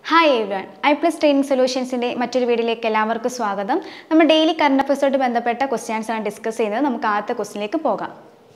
Hi everyone I plus training സൊല്യൂഷൻസിൻ്റെ മറ്റൊരു വീഡിയോയിലേക്ക് എല്ലാവർക്കും സ്വാഗതം നമ്മൾ ഡെയിലി കറണ്ട് അഫയേഴ്സോട് ബന്ധപ്പെട്ട ക്വസ്റ്റ്യൻസ് ആണ് ഡിസ്കസ് ചെയ്യുന്നത് നമുക്ക് ആദ്യത്തെ ക്വസ്റ്റിലേക്ക് പോകാം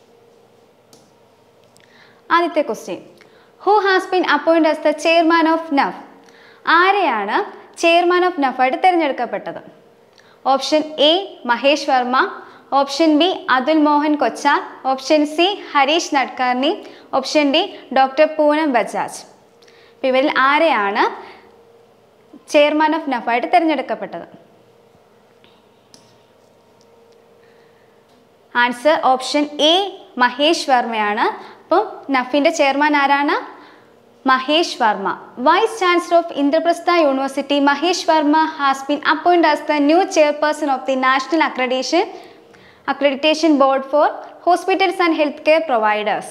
ആദ്യത്തെ question who has been appoint as the chairman of NABH ആരെയാണ് ചെയർമാൻ ഓഫ് നഫായിട്ട് തിരഞ്ഞെടുക്കപ്പെട്ടത് option A Mahesh Varma option B Atul Mohan Kochhar option C Harish Nadkarni option D doctor Poonam Bajaj അപ്പോൾ ഇവരിൽ ആരെയാണ് ചെയർമാൻ ഓഫ് നഫായിട്ട് തിരഞ്ഞെടുക്കപ്പെട്ടത് ആൻസർ ഓപ്ഷൻ എ മഹേഷ് വർമ്മയാണ് അപ്പം നഫിൻ്റെ ചെയർമാൻ ആരാണ് Mahesh Varma vice chancellor of Indraprastha university Mahesh Varma has been appoint as the new chairperson of the national accreditation accreditation board for hospitals and health care providers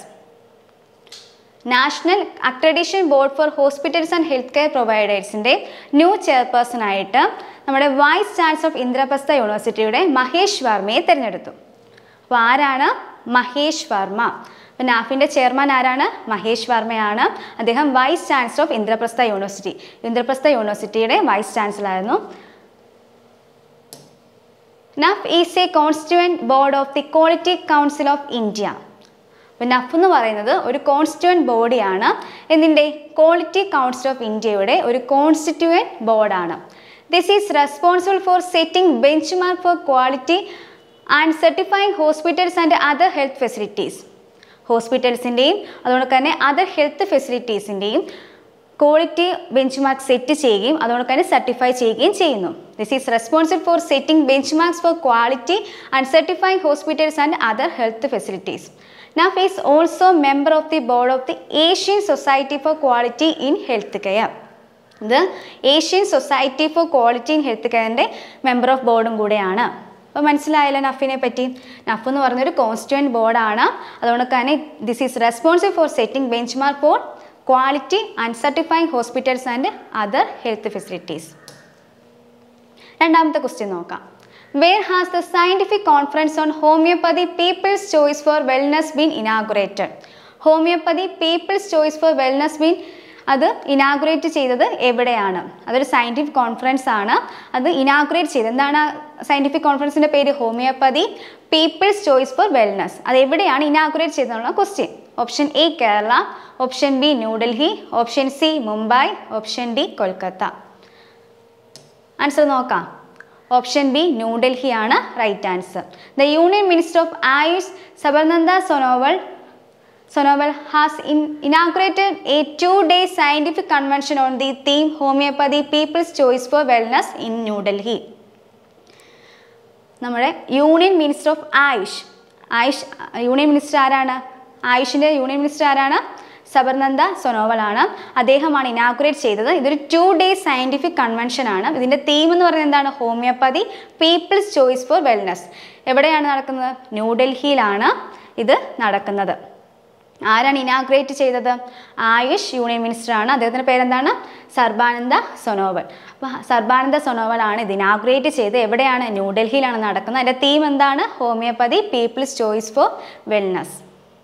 national accreditation board for hospitals and health care പ്രൊവൈഡേഴ്സിൻ്റെ new chairperson ആയിട്ട് നമ്മുടെ vice chancellor of Indraprastha യൂണിവേഴ്സിറ്റിയുടെ മഹേഷ് വർമ്മയെ തിരഞ്ഞെടുത്തു അപ്പോൾ ആരാണ് മഹേഷ് വർമ്മ അപ്പോൾ നാഫിൻ്റെ chairman ആരാണ് മഹേഷ് വർമ്മയാണ് അദ്ദേഹം vice chancellor of Indraprastha university Indraprastha യൂണിവേഴ്സിറ്റിയുടെ വൈസ് ചാൻസലർ ആയിരുന്നു NABH is a constituent board of the quality council of India അപ്പോൾ നഫ് എന്ന് പറയുന്നത് ഒരു കോൺസ്റ്റിറ്റ്യൂവൻറ്റ് ബോഡിയാണ് എന്തിൻ്റെ ക്വാളിറ്റി കൗൺസിൽ ഓഫ് ഇന്ത്യയുടെ ഒരു കോൺസ്റ്റിറ്റ്യൂവൻറ്റ് ബോർഡാണ് this is responsible for setting benchmark for quality and certifying hospitals and other health facilities ഹോസ്പിറ്റൽസിൻ്റെയും അതുകൊണ്ട് തന്നെ അതർ ഹെൽത്ത് ഫെസിലിറ്റീസിൻ്റെയും ക്വാളിറ്റി ബെഞ്ച് മാർക്ക് സെറ്റ് ചെയ്യുകയും അതുകൊണ്ട് തന്നെ സർട്ടിഫൈ ചെയ്യുകയും ചെയ്യുന്നു this is responsible for setting benchmarks for quality and certifying hospitals and other health facilities NABH is also member of the board of the Asian society for quality in health care ഇത് Asian society for quality in health കെയറിൻ്റെ member of ബോർഡും കൂടെയാണ് അപ്പോൾ മനസ്സിലായല്ലോ നഫിനെ പറ്റി നഫ് എന്ന് പറഞ്ഞൊരു constituent ബോർഡാണ് അതുകൊണ്ട് തന്നെ this is responsible for setting benchmark for quality and certifying hospitals and other health facilities രണ്ടാമത്തെ ക്വസ്റ്റ്യൻ നോക്കാം where has the scientific conference on homeopathy people's choice for wellness been inaugurated homeopathy people's choice for wellness been അത് inaugurate ചെയ്തത് എവിടെയാണ് അതൊരു scientific conference ആണ് അത് inaugurate ചെയ്തത് എന്താണ് സയൻറ്റിഫിക് കോൺഫറൻസിൻ്റെ പേര് homeopathy people's choice for wellness അത് എവിടെയാണ് ഇനാഗുറേറ്റ് ചെയ്തതെന്നുള്ള question option A Kerala option B New Delhi option C Mumbai option D Kolkata answer നോക്കാം ഓപ്ഷൻ ബി ന്യൂഡൽഹി ആണ് right answer the union minister of Ayush Sarbananda Sonowal Sonoval has in, inaugurated a two-day scientific convention on the theme Homeopathy People's Choice for Wellness in New Delhi. നമ്മുടെ union minister of Ayush Ayush union minister ആരാണ് ആയുഷിൻ്റെ union minister ആരാണ് സബർനന്ദ സൊനോവൽ ആണ് അദ്ദേഹമാണ് inaugurate ചെയ്തത് ഇതൊരു to day scientific convention ആണ് ഇതിൻ്റെ തീം എന്ന് പറയുന്നത് എന്താണ് homeopathy people's choice for wellness എവിടെയാണ് നടക്കുന്നത് ന്യൂഡൽഹിയിലാണ് ഇത് നടക്കുന്നത് ആരാണ് ഇനാഗ്രേറ്റ് ചെയ്തത് ആയുഷ് യൂണിയൻ മിനിസ്റ്റർ ആണ് അദ്ദേഹത്തിൻ്റെ പേരെന്താണ് സർബാനന്ദ സൊനോവൽ അപ്പോൾ സർബാനന്ദ സൊനോവൽ ആണ് ഇത് ഇനാഗ്രേറ്റ് ചെയ്ത് എവിടെയാണ് ന്യൂഡൽഹിയിലാണ് നടക്കുന്നത് അതിൻ്റെ തീം എന്താണ് homeopathy people's choice for wellness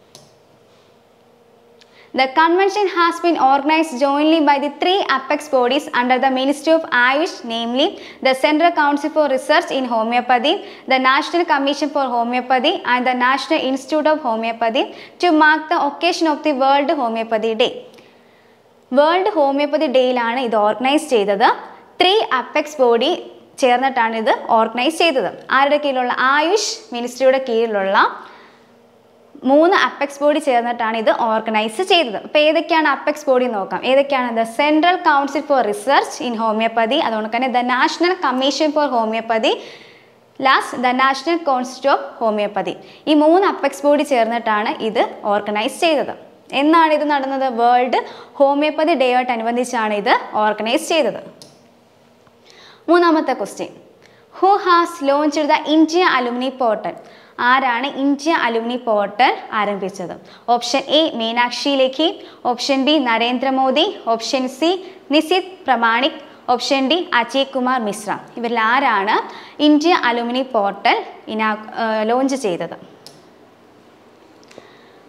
The convention has been organized jointly by the three apex bodies under the Ministry of Ayush, namely the Central Council for Research in Homeopathy, the National Commission for Homeopathy, and the National Institute of Homeopathy to mark the occasion of the World Homeopathy Day. World homeopathy ഡേയിലാണ് ഇത് organise ചെയ്തത് three apex body ചേർന്നിട്ടാണ് ഇത് organise ചെയ്തത് ആരുടെ കീഴിലുള്ള ആയുഷ് മിനിസ്ട്രിയുടെ കീഴിലുള്ള മൂന്ന് അപ്പെക്സ് ബോഡി ചേർന്നിട്ടാണ് ഇത് ഓർഗനൈസ് ചെയ്തത് അപ്പോൾ ഏതൊക്കെയാണ് അപ്പെക്സ് ബോഡി നോക്കാം ഏതൊക്കെയാണ് the central council for research in homeopathy അതുകൊണ്ട് തന്നെ the national commission for homeopathy last the national constitute of homeopathy ഈ മൂന്ന് അപ്പെക്സ് ബോഡി ചേർന്നിട്ടാണ് ഇത് ഓർഗനൈസ് ചെയ്തത് എന്നാണ് ഇത് നടന്നത് വേൾഡ് ഹോമിയോപ്പതി ഡേ ആയിട്ടനുബന്ധിച്ചാണ് ഇത് ഓർഗനൈസ് ചെയ്തത് മൂന്നാമത്തെ question who has launch the India alumni portal ആരാണ് ഇന്ത്യ അലുമിനി പോർട്ടൽ ആരംഭിച്ചത് option A Meenakshi Lekhi option B Narendra Modi option C Nisith Pramanik option D Ajay Kumar Mishra ഇവരിൽ ആരാണ് ഇന്ത്യ അലുമിനി പോർട്ടൽ ഇനാ ലോഞ്ച് ചെയ്തത്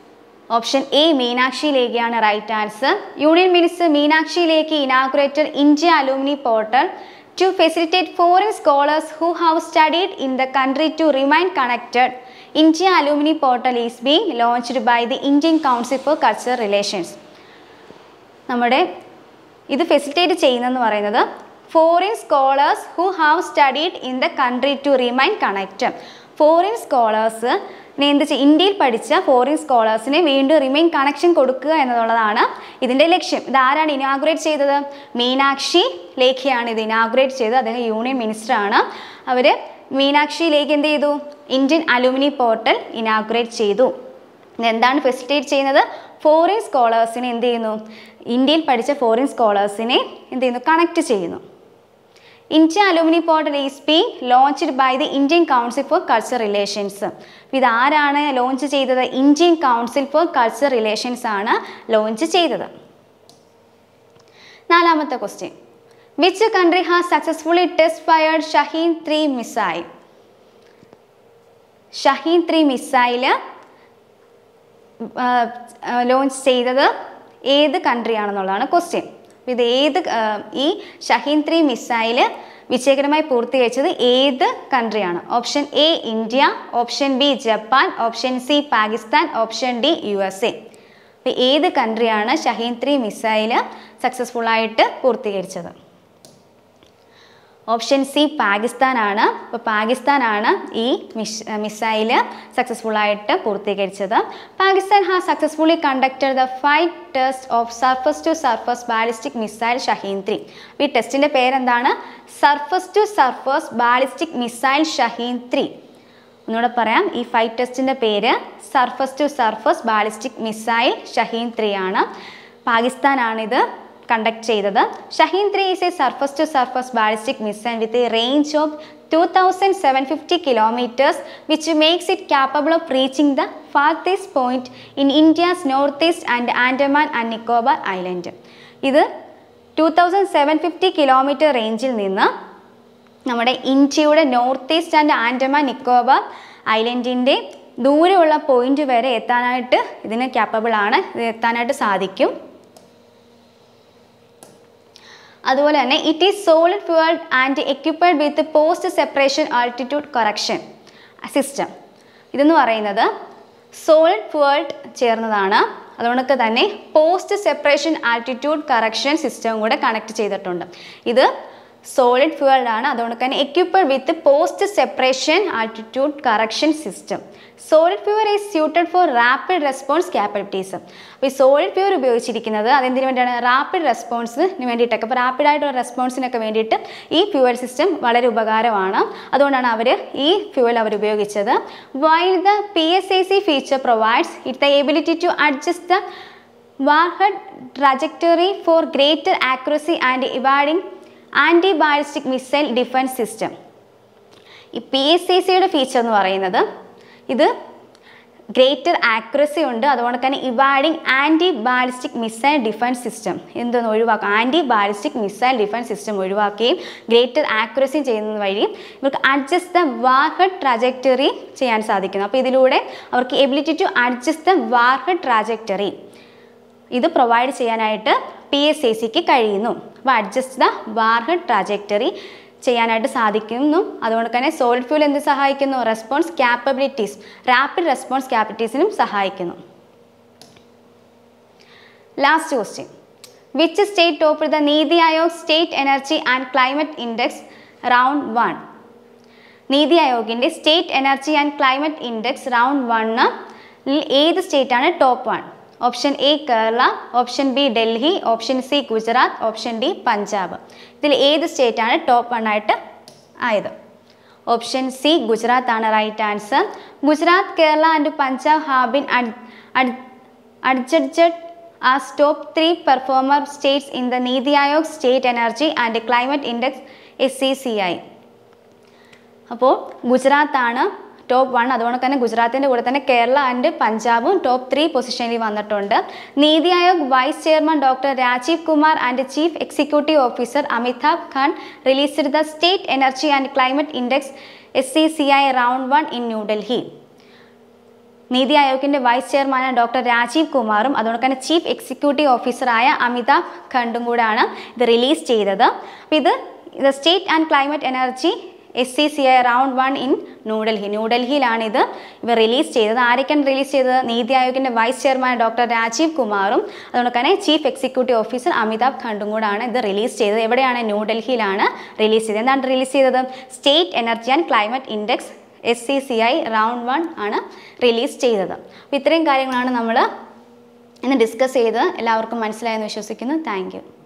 ഓപ്ഷൻ എ മീനാക്ഷി ലേഖയാണ് right answer union minister Meenakshi Lekhi inaugurated India alumni portal to facilitate foreign scholars who have studied in the country to remain connected India alumni portal is being launched by the Indian council for cultural relations നമ്മുടെ ഇത് facilitate ചെയ്യുന്നതെന്ന് പറയുന്നത് foreign scholars who have studied in the country to remain connected foreign scholars എന്ത് ചെയ്യും ഇന്ത്യയിൽ പഠിച്ച foreign സ്കോളേഴ്സിന് വീണ്ടും remain connection കൊടുക്കുക എന്നുള്ളതാണ് ഇതിൻ്റെ ലക്ഷ്യം ഇത് ആരാണ് ഇനാഗുറേറ്റ് ചെയ്തത് മീനാക്ഷി ലേഖയാണ് ഇത് ഇനാഗുറേറ്റ് ചെയ്തത് അദ്ദേഹം യൂണിയൻ മിനിസ്റ്ററാണ് അവർ മീനാക്ഷി ലേഖ എന്ത് ചെയ്തു ഇന്ത്യൻ അലുമിനി പോർട്ടൽ ഇനാഗുറേറ്റ് ചെയ്തു എന്താണ് ഫെസിലിറ്റേറ്റ് ചെയ്യുന്നത് ഫോറിൻ സ്കോളേഴ്സിനെ എന്ത് ചെയ്യുന്നു ഇന്ത്യയിൽ പഠിച്ച ഫോറിൻ സ്കോളേഴ്സിനെ എന്ത് ചെയ്യുന്നു കണക്ട് ചെയ്യുന്നു India alumni portal is be launched by the Indian council for culture relations ഇത് ആരാണ് ലോഞ്ച് ചെയ്തത് Indian council for culture relations ആണ് ലോഞ്ച് ചെയ്തത് നാലാമത്തെ question which country has successfully test fired Shaheen three missile Shaheen three missile launch ചെയ്തത് ഏത് country ആണെന്നുള്ളതാണ് question ഇത് ഏത് ആ, ഈ ഷഹീൻ ത്രീ മിസൈല് വിജയകരമായി പൂർത്തീകരിച്ചത് ഏത് കൺട്രിയാണ് option A India option B Japan option C Pakistan option D U S A അപ്പോൾ ഏത് കൺട്രിയാണ് ഷഹീൻ ത്രീ മിസൈല് സക്സസ്ഫുള്ളായിട്ട് പൂർത്തീകരിച്ചത് ഓപ്ഷൻ സി പാകിസ്ഥാനാണ് അപ്പോൾ പാകിസ്ഥാനാണ് ഈ മിസ് മിസൈല് സക്സസ്ഫുൾ ആയിട്ട് പൂർത്തീകരിച്ചത് Pakistan has successfully conducted the five test of surface to surface ballistic missile Shaheen three ഈ ടെസ്റ്റിൻ്റെ പേരെന്താണ് surface to surface ballistic missile Shaheen three ഒന്നുകൂടെ പറയാം ഈ ഫൈവ് ടെസ്റ്റിൻ്റെ പേര് surface to surface ballistic missile Shaheen three ആണ് പാകിസ്ഥാനാണിത് കണ്ടക്ട് ചെയ്തത് Shaheen three is a surface to surface ballistic missile with a range of two thousand seven fifty kilometres which makes it capable of reaching the farthest point in India's north east and Andaman and Nicobar island ഇത് two thousand seven fifty kilometre റേഞ്ചിൽ നിന്ന് നമ്മുടെ ഇന്ത്യയുടെ north east and Andaman Nicobar ഐലൻഡിൻ്റെ ദൂരെയുള്ള point വരെ എത്താനായിട്ട് ഇതിന് ക്യാപ്പബിൾ ആണ് ഇത് എത്താനായിട്ട് സാധിക്കും അതുപോലെ തന്നെ it is solid fuel and equipped with post separation altitude correction system ഇതെന്ന് പറയുന്നത് സോളിഡ് ഫ്യൂവൽഡ് ചേർന്നതാണ് അതുകൊണ്ടൊക്കെ തന്നെ പോസ്റ്റ് സെപ്പറേഷൻ ആൾട്ടിറ്റ്യൂഡ് കറക്ഷൻ സിസ്റ്റവും കൂടെ കണക്ട് ചെയ്തിട്ടുണ്ട് ഇത് സോളിഡ് ഫ്യൂവൽഡ് ആണ് അതുകൊണ്ട് തന്നെ equipped with post separation altitude correction system solid fuel is suited for rapid response capabilities അപ്പോൾ ഈ സോളിഡ് ഫ്യൂവർ ഉപയോഗിച്ചിരിക്കുന്നത് അതെന്തിനു വേണ്ടിയാണ് റാപ്പിഡ് റെസ്പോൺസിന് വേണ്ടിയിട്ടൊക്കെ അപ്പോൾ റാപ്പിഡ് ആയിട്ടുള്ള റെസ്പോൺസിനൊക്കെ വേണ്ടിയിട്ട് ഈ ഫ്യൂവൽ സിസ്റ്റം വളരെ ഉപകാരമാണ് അതുകൊണ്ടാണ് അവർ ഈ ഫ്യൂവൽ അവർ ഉപയോഗിച്ചത് while the P S A C feature provides it the ability to adjust the warhead trajectory for greater accuracy and evading anti ballistic missile defence system ഈ പി എസ് സി സിയുടെ feature എന്ന് പറയുന്നത് ഇത് greater accuracy ഉണ്ട് അതുകൊണ്ട് തന്നെ evading anti ballistic missile defence system എന്തെന്ന് ഒഴിവാക്കും anti ballistic missile defence system ഒഴിവാക്കുകയും ഗ്രേറ്റർ ആക്യുറസി ചെയ്യുന്നത് വഴി ഇവർക്ക് അഡ്ജസ്റ്റ് ദ വാർഹഡ് ട്രാജക്ടറി ചെയ്യാൻ സാധിക്കുന്നു അപ്പോൾ ഇതിലൂടെ അവർക്ക് ability to adjust the warhead trajectory ഇത് പ്രൊവൈഡ് ചെയ്യാനായിട്ട് പി എസ് എ സിക്ക് കഴിയുന്നു അപ്പോൾ അഡ്ജസ്റ്റ് ദ വാർഹഡ് ട്രാജക്ടറി ചെയ്യാനായിട്ട് സാധിക്കുന്നു അതുകൊണ്ട് തന്നെ സോളിഡ് ഫ്യൂൽ എന്ത് സഹായിക്കുന്നു റെസ്പോൺസ് ക്യാപ്പബിലിറ്റീസ് റാപ്പിഡ് റെസ്പോൺസ് ക്യാപ്പബിലിറ്റീസിനും സഹായിക്കുന്നു last question which state top the NITI Aayog state energy and climate index round one NITI ആയോഗിൻ്റെ state energy and climate index round one ഏത് സ്റ്റേറ്റാണ് top one option A Kerala option B Delhi option C Gujarat option D Punjab ഇതിൽ ഏത് സ്റ്റേറ്റാണ് top one ആയിട്ട് ആയത് option C Gujarat ആണ് right answer Gujarat Kerala and Punjab have been adjudged as top three performer states in the NITI Aayog state energy and climate index S C C I അപ്പോൾ ഗുജറാത്താണ് top one അതുകൊണ്ട് തന്നെ ഗുജറാത്തിൻ്റെ കൂടെ തന്നെ കേരള ആൻഡ് പഞ്ചാബും ടോപ്പ് ത്രീ പൊസിഷനിൽ വന്നിട്ടുണ്ട് NITI Aayog vice chairman doctor Rajiv Kumar and chief executive officer Amitabh Khan released the state energy and climate index S C C I round one in New Delhi NITI ആയോഗിൻ്റെ വൈസ് ചെയർമാനായ ഡോക്ടർ രാജീവ് കുമാറും അതുകൊണ്ട് തന്നെ ചീഫ് എക്സിക്യൂട്ടീവ് ഓഫീസറായ അമിതാഭ് ഖണ്ഡും കൂടാണ് ഇത് റിലീസ് ചെയ്തത് അപ്പോൾ ഇത് ഇത് state and climate energy S C C I round one in New Delhi ന്യൂഡൽഹിയിലാണ് ഇത് ഇവർ റിലീസ് ചെയ്തത് ആരൊക്കെയാണ് റിലീസ് ചെയ്തത് നീതി ആയോഗിൻ്റെ വൈസ് ചെയർമാൻ ഡോക്ടർ രാജീവ് കുമാറും അതുകൊണ്ട് തന്നെ ചീഫ് എക്സിക്യൂട്ടീവ് ഓഫീസർ അമിതാഭ് ഖണ്ഡും കൂടാണ് ഇത് റിലീസ് ചെയ്തത് എവിടെയാണ് ന്യൂഡൽഹിയിലാണ് റിലീസ് ചെയ്തത് എന്താണ് റിലീസ് ചെയ്തത് state energy and climate index S C C I round one ആണ് റിലീസ് ചെയ്തത് അപ്പോൾ ഇത്രയും കാര്യങ്ങളാണ് നമ്മൾ ഇന്ന് ഡിസ്കസ് ചെയ്ത് എല്ലാവർക്കും മനസ്സിലായെന്ന് വിശ്വസിക്കുന്നു താങ്ക്